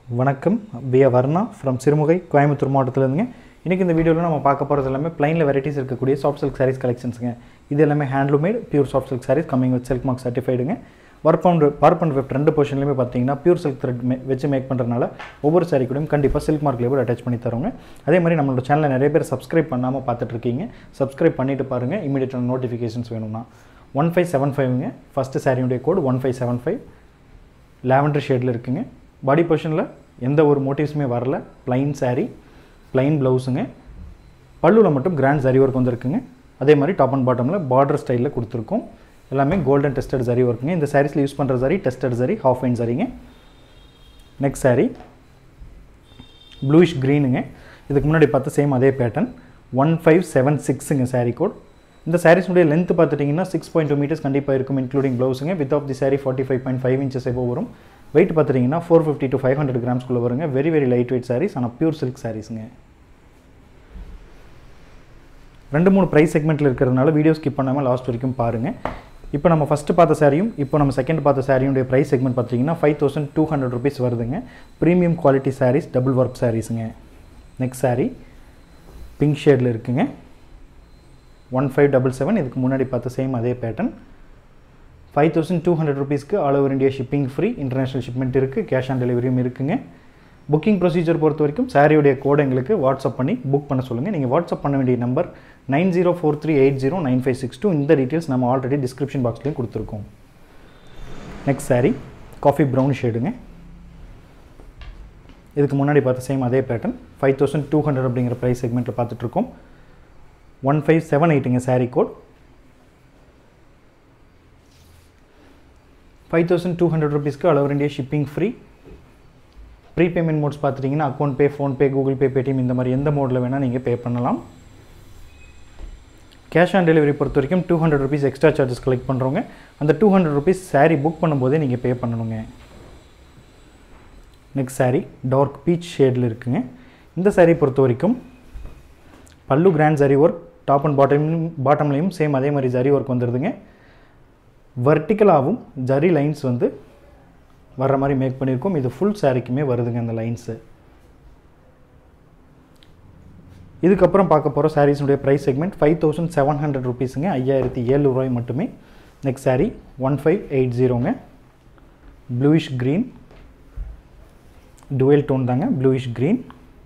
வணக்கம் V Varna from Sirumugai Coimbatore மாவட்டத்திலேருந்துங்க இன்றைக்கி இந்த வீடியோவில் நம்ம பார்க்க போகிறது எல்லாமே ப்ளைனில் வெரைட்டிஸ் இருக்கக்கூடிய சாஃப்ட் சில்க் சாரீஸ் கலெக்ஷன்ஸுங்க இது எல்லாமே handloom made pure soft silk sarees coming with silk mark சர்டிஃபைடுங்க warp and warp and weft ரெண்டு போர்ஷன்லையுமே பார்த்தீங்கன்னா பியூர் சில்க் த்ரெட் வச்சு மேக் பண்ணுறதுனால ஒவ்வொரு சாரீ கூடயும் கண்டிப்பாக சில்க் மார்க் லேபிள் அட்டாச் பண்ணி தருவோங்க அதே மாதிரி நம்மளோட சேனலை நிறைய பேர் சப்ஸ்கிரைப் பண்ணாமல் பார்த்துட்ருக்கீங்க சப்ஸ்கிரைப் பண்ணிட்டு பாருங்கள் இமீடியட்டான நோட்டிஃபிகேஷன்ஸ் வேணும்னா ஒன் ஃபைவ் செவன் ஃபைவ்ங்க ஃபஸ்ட்டு சாரியுடைய code one five seven five lavender ஷேடில் இருக்குங்க பாடி பொசிஷனில் எந்த ஒரு மோட்டிவ்ஸுமே வரல ப்ளைன் saree ப்ளைன் ப்ளவுஸுங்க பல்லுவில் மட்டும் கிராண்ட் சரி ஒர்க் வந்திருக்குங்க அதே மாதிரி டாப் அண்ட் பாட்டமில் பார்டர் ஸ்டைலில் கொடுத்துருக்கோம் எல்லாமே கோல்டன் டெஸ்டட் சரி ஒர்க்குங்க இந்த சாரீஸில் யூஸ் பண்ணுற zari tested zari half fine சரிங்க நெக்ஸ்ட் saree ப்ளூயிஷ் க்ரீனுங்க இதுக்கு முன்னாடி பார்த்த சேம் அதே பேட்டர்ன் ஒன் ஃபைவ் செவன் சிக்ஸுங்க saree கோட் இந்த சாரீஸ்னுடைய லென்த் பார்த்துட்டிங்கன்னா சிக்ஸ் பாயிண்ட் டூ மீட்டர்ஸ் கண்டிப்பாக இருக்கும் இன்க்ளூடிங் ப்ளவுஸுங்க width of the saree forty five point five inches above வரும் வெயிட் பார்த்துட்டிங்கன்னா four fifty to five hundred கிராம்ஸ்குள்ளே வருங்க very very light weight sarees ஆனால் பியூர் சில்க் சாரீஸுங்க ரெண்டு மூணு ப்ரைஸ் செக்மெண்ட்டில் இருக்கிறதுனால வீடியோ ஸ்கிப் பண்ணாமல் லாஸ்ட் வரைக்கும் பாருங்கள் இப்போ நம்ம ஃபஸ்ட்டு பார்த்த சாரியும் இப்போ நம்ம செகண்ட் பார்த்த சாரியுடைய ப்ரைஸ் செக்மெண்ட் பார்த்தீங்கன்னா five thousand two hundred rupees வருதுங்க premium quality sarees double work சாரீஸுங்க நெக்ஸ்ட் saree பிங்க் ஷேடில் இருக்குங்க ஒன் ஃபைவ் டபுள் செவன் இதுக்கு முன்னாடி பார்த்த சேம் அதே pattern five thousand two hundred ருபீஸ்க்கு all over India shipping free international shipment இருக்குது கேஷ் ஆன் டெலிவரியும் இருக்குங்க புக்கிங் ப்ரொசீஜர் பொறுத்த வரைக்கும் சாரியுடைய கோட் எங்களுக்கு வாட்ஸ்அப் பண்ணி புக் பண்ண சொல்லுங்கள் நீங்கள் வாட்ஸ்அப் பண்ண வேண்டிய number nine zero four three eight zero nine five six two இந்த டீட்டெயில்ஸ் நம்ம ஆல்ரெடி டிஸ்கிரிப்ஷன் பாக்ஸ்லேயும் கொடுத்துருக்கோம் நெக்ஸ்ட் saree காஃபி ப்ரௌன் ஷேடுங்க இதுக்கு முன்னாடி பார்த்த சேம் அதே pattern five thousand two hundred அப்படிங்கிற ப்ரைஸ் செக்மெண்ட்டில் பார்த்துட்ருக்கோம் ஒன் ஃபைவ் செவன் எயிட்டுங்க saree code five thousand two hundred ருபீஸ்க்கு all over India shipping free prepayment modes பார்த்துட்டிங்கன்னா account pay PhonePe Google Pay Paytm இந்த மாதிரி எந்த மோடில் வேணால் நீங்கள் பே பண்ணலாம் கேஷ் ஆன் டெலிவரி பொறுத்த வரைக்கும் two hundred rupees extra charges collect பண்ணுறோங்க அந்த two hundred rupees saree book பண்ணும்போதே நீங்கள் பே பண்ணணுங்க நெக்ஸ்ட் saree டார்க் பீச் ஷேடில் இருக்குங்க இந்த saree பொறுத்த வரைக்கும் pallu grand zari work top and bottom பாட்டம்லேயும் சேம் அதே மாதிரி ஜரி ஒர்க் வந்துடுதுங்க வர்டிக்கலாகவும் ஜரி லைன்ஸ் வந்து வர்ற மாதிரி மேக் பண்ணியிருக்கோம் இது ஃபுல் சாரிக்குமே வருதுங்க அந்த லைன்ஸு இதுக்கப்புறம் பார்க்க போகிற சாரீஸுடைய price segment five thousand seven hundred ருபீஸுங்க ஐயாயிரத்தி ஏழு ரூபாய் மட்டுமே next saree one five eight ஜீரோங்க ப்ளூயிஷ் க்ரீன் டுவெல் டோன் தாங்க bluish green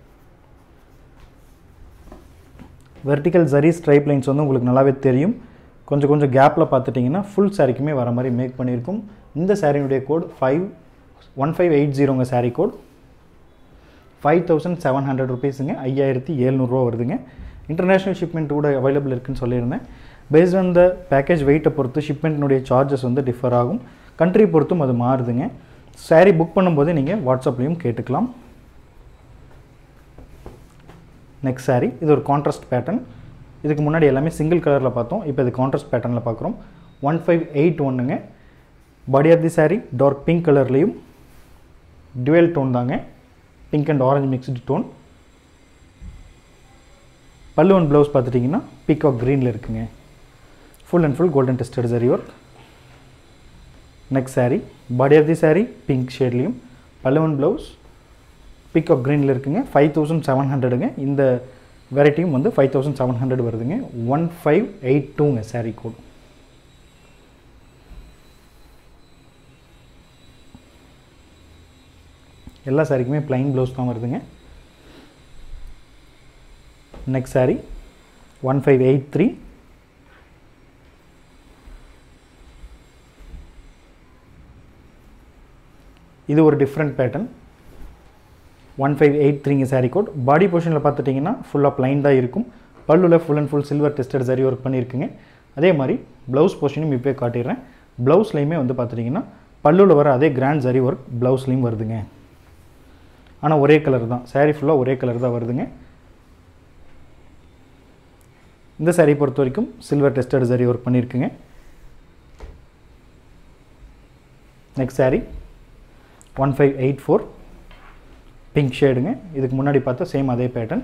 vertical zari stripe lines வந்து உங்களுக்கு நல்லாவே தெரியும் கொஞ்சம் கொஞ்சம் கேப்பில் பார்த்துட்டிங்கன்னா ஃபுல் சாரிக்குமே வர மாதிரி மேக் பண்ணியிருக்கும் இந்த சாரியுடைய code five one five eight ஜீரோங்க saree code five thousand seven hundred ருபீஸுங்க ஐயாயிரத்தி எழுநூறுவா வருதுங்க இன்டர்நேஷ்னல் ஷிப்மெண்ட் கூட அவைலபிள் இருக்குன்னு சொல்லியிருந்தேன் பேஸ்ட் ஆன் த பேக்கேஜ் வெயிட்டை பொறுத்து ஷிப்மெண்ட்னுடைய சார்ஜஸ் வந்து டிஃபர் ஆகும் கண்ட்ரி பொறுத்தும் அது மாறுதுங்க சாரீ புக் பண்ணும்போது நீங்கள் வாட்ஸ்அப்லேயும் கேட்டுக்கலாம் நெக்ஸ்ட் saree இது ஒரு கான்ட்ராஸ்ட் பேட்டர்ன் இதுக்கு முன்னாடி எல்லாமே சிங்கிள் கலரில் பார்த்தோம் இப்போ இது கான்ட்ராஸ்ட் பேட்டர்னில் பார்க்குறோம் ஒன் ஃபைவ் எயிட் ஒன்றுங்க body of the saree dark pink கலர்லேயும் டுவெல் டோன் தாங்க pink and orange mixed tone pallu and blouse பார்த்துட்டிங்கன்னா பீகாக் க்ரீனில் இருக்குங்க full and full golden tested zari work next saree body of the saree pink ஷேட்லேயும் pallu and blouse peacock க்ரீனில் இருக்குங்க five thousand seven ஹண்ட்ரடுங்க இந்த வெரைட்டியும் வந்து ஃபைவ் தௌசண்ட் செவன் ஹண்ட்ரட் வருதுங்க ஒன் ஃபைவ் எயிட் டூங்க saree கோட் எல்லா சாரிக்குமே plain ப்ளவுஸ் தான் வருதுங்க next saree one five eight three இது ஒரு different pattern one five eight த்ரீங்க saree கோட் பாடி பொசிஷனில் பார்த்துட்டிங்கன்னா ஃபுல்லாக ப்ளைன் தான் இருக்கும் பல்லுவில் full and full silver tested zari work பண்ணியிருக்குங்க அதே மாதிரி ப்ளவுஸ் பொசிஷனும் இப்போ காட்டிடுறேன் ப்ளவுஸ்லையுமே வந்து பார்த்துட்டிங்கன்னா பல்லுவில் வர அதே கிராண்ட் சரி ஒர்க் ப்ளவுஸ்லேயும் வருதுங்க ஆனால் ஒரே கலர் தான் saree ஃபுல்லாக ஒரே கலர் தான் வருதுங்க இந்த saree பொறுத்த வரைக்கும் சில்வர் டெஸ்டட் சரி ஒர்க் பண்ணியிருக்குங்க next saree one five eight four pink ஷேடுங்க இதுக்கு முன்னாடி பார்த்தா சேம் அதே pattern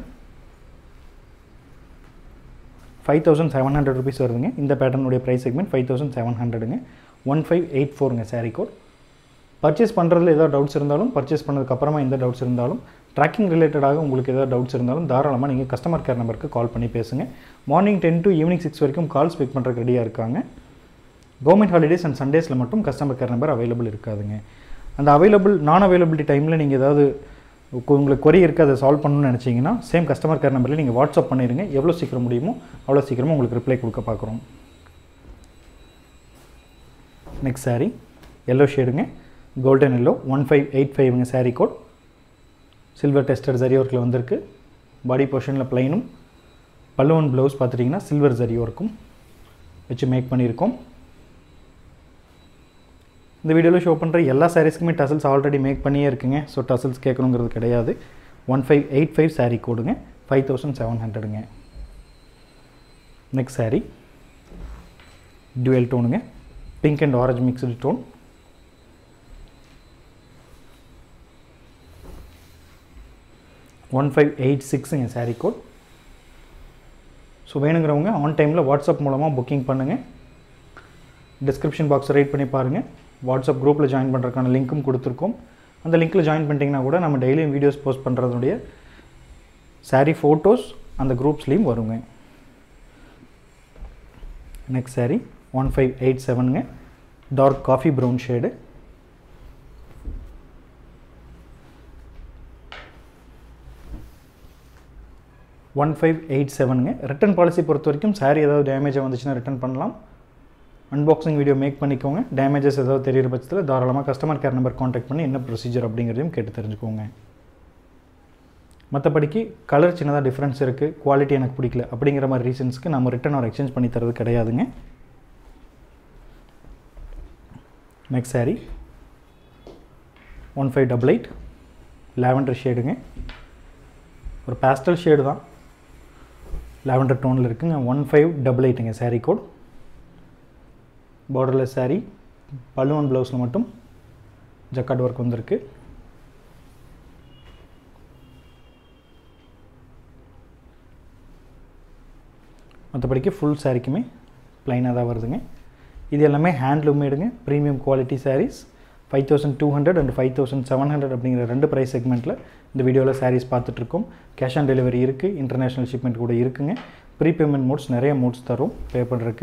five thousand seven hundred rupees வருதுங்க இந்த பேட்டர்னுடைய price segment five thousand seven ஹண்ட்ரடுங்க ஒன் ஃபைவ் எயிட் ஃபோருங்க saree கோட் பர்ச்சேஸ் பண்ணுறதுல ஏதாவது டவுட்ஸ் இருந்தாலும் பர்ச்சேஸ் பண்ணதுக்கப்புறமா எந்த டவுட்ஸ் இருந்தாலும் ட்ராக்கிங் ரிலேட்டடாக உங்களுக்கு ஏதாவது டவுட்ஸ் இருந்தாலும் தாராளமாக நீங்கள் கஸ்டமர் கேர் நம்பருக்கு கால் பண்ணி பேசுங்க morning ten to evening six வரைக்கும் கால்ஸ் பிக் பண்ணுறதுக்கு ரெடியாக இருக்காங்க கவர்மெண்ட் ஹாலிடேஸ் அண்ட் சண்டேஸில் மட்டும் கஸ்டமர் கேர் நம்பர் அவைலபிள் இருக்காதுங்க அந்த அவைலபிள் நான் அவைலபிலிட்டி டைமில் நீங்கள் ஏதாவது உக்கு- உங்களுக்கு query இருக்குது அதை சால்வ் பண்ணணும்னு நினச்சிங்கன்னா சேம் கஸ்டமர் கேர் நம்பரில் நீங்கள் வாட்ஸ்அப் பண்ணிடுங்க எவ்வளோ சீக்கிரம் முடியுமோ அவ்வளோ சீக்கிரமாக உங்களுக்கு ரிப்ளை கொடுக்க பார்க்குறோம் நெக்ஸ்ட் saree எல்லோ ஷேடுங்க golden yellow one five eight ஃபைவ்ங்க saree code silver tester zari ஒர்க்கில் வந்திருக்கு பாடி போர்ஷனில் ப்ளைனும் பல்லுவன் ப்ளவுஸ் பார்த்துட்டிங்கன்னா சில்வர் ஜரி ஒர்க்கும் வச்சு மேக் பண்ணியிருக்கோம் இந்த வீடியோவில் ஷோ பண்ணுற எல்லா சாரீஸ்க்குமே டசல்ஸ் ஆல்ரெடி மேக் பண்ணியே இருக்குங்க ஸோ டசல்ஸ் கேட்கணுங்கிறது கிடையாது one five eight five saree கோடுங்க ஃபைவ் தௌசண்ட் செவன் ஹண்ட்ரடுங்க நெக்ஸ்ட் saree டுவெல் டோனுங்க pink and orange mixed tone one five eight சிக்ஸுங்க saree கோட் ஸோ வேணுங்கிறவங்க ஆன் டைமில் வாட்ஸ்அப் மூலமாக புக்கிங் பண்ணுங்கள் டிஸ்கிரிப்ஷன் பாக்ஸை ரைட் பண்ணி பாருங்கள் வாட்ஸ்அப் குரூப்பில் ஜாயின் பண்ணுறதுக்கான லிங்க்கும் கொடுத்துருக்கோம் அந்த லிங்க்கில் ஜாயின் பண்ணிட்டீங்கன்னா கூட நம்ம டெய்லியும் வீடியோஸ் போஸ்ட் பண்ணுறதுடைய saree ஃபோட்டோஸ் அந்த குரூப்ஸ்லேயும் வருங்க next saree one five eight செவனுங்க dark coffee brown shade one five eight செவனுங்க ரிட்டன் பாலிசி பொறுத்த வரைக்கும் saree ஏதாவது டேமேஜாக வந்துச்சுன்னா ரிட்டன் பண்ணலாம் அன்பாக்சிங் வீடியோ மேக் பண்ணிக்கோங்க டேமேஜஸ் ஏதாவது தெரியிற பட்சத்தில் தாராளமாக கஸ்டமர் கேர் நம்பர் காண்டாக்ட் பண்ணி என்ன ப்ரொசீஜர் அப்படிங்கிறதையும் கேட்டு தெரிஞ்சுக்கோங்க மற்றபடிக்கு கலர் சின்னதாக டிஃப்ரென்ஸ் இருக்குது குவாலிட்டி எனக்கு பிடிக்கல அப்படிங்கிற மாதிரி ரீசன்ஸ்க்கு நம்ம ரிட்டன் ஆர் எக்ஸ்சேஞ்ச் பண்ணி தரது கிடையாதுங்க next saree one five double eight lavender ஷேடுங்க ஒரு பேஸ்டல் ஷேடு தான் லாவெண்டர் டோனில் இருக்குங்க ஒன் ஃபைவ் டபுள் எயிட்டுங்க saree கோட் பார்டர்லெஸ் saree பல்லுவன் ப்ளவுஸில் மட்டும் ஜக்காட் ஒர்க் வந்திருக்கு மற்றபடிக்கு ஃபுல் சாரிக்குமே ப்ளைனாக தான் வருதுங்க இது எல்லாமே ஹேண்ட்லூம் மேடுங்க premium quality sarees five thousand two hundred and five thousand seven hundred அப்படிங்கிற ரெண்டு ப்ரைஸ் செக்மெண்ட்டில் இந்த வீடியோவில் sarees பார்த்துட்ருக்கோம் கேஷ் ஆன் டெலிவரி இருக்குது இன்டர்நேஷ்னல் ஷிப்மெண்ட் கூட இருக்குங்க ப்ரீபேமெண்ட் மோட்ஸ் நிறைய மோட்ஸ் தரும் பே பண்ணுறதுக்கு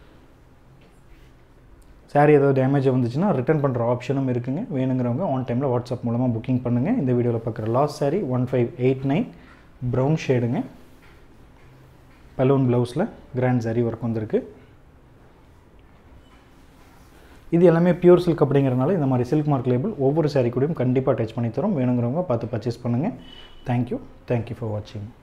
saree ஏதாவது டேமேஜ் வந்துச்சுன்னா ரிட்டர்ன் பண்ணுற ஆப்ஷனும் இருக்குங்க வேணுங்கிறவங்க ஆன் டைமில் வாட்ஸ்அப் மூலமாக புக்கிங் பண்ணுங்கள் இந்த வீடியோவில் பார்க்குற last saree one five eight nine brown ஷேடுங்க பலூன் ப்ளவுஸில் கிராண்ட் saree ஒர்க் வந்திருக்கு இது எல்லாமே பியூர் சில்க் அப்படிங்கிறனால இந்த மாதிரி சில்க் மார்க் லேபிள் ஒவ்வொரு saree கூடயும் கண்டிப்பாக டச் பண்ணி தரோம் வேணுங்கிறவங்க பார்த்து பர்ச்சேஸ் பண்ணுங்கள் தேங்க்யூ தேங்க்யூ ஃபார் வாட்சிங்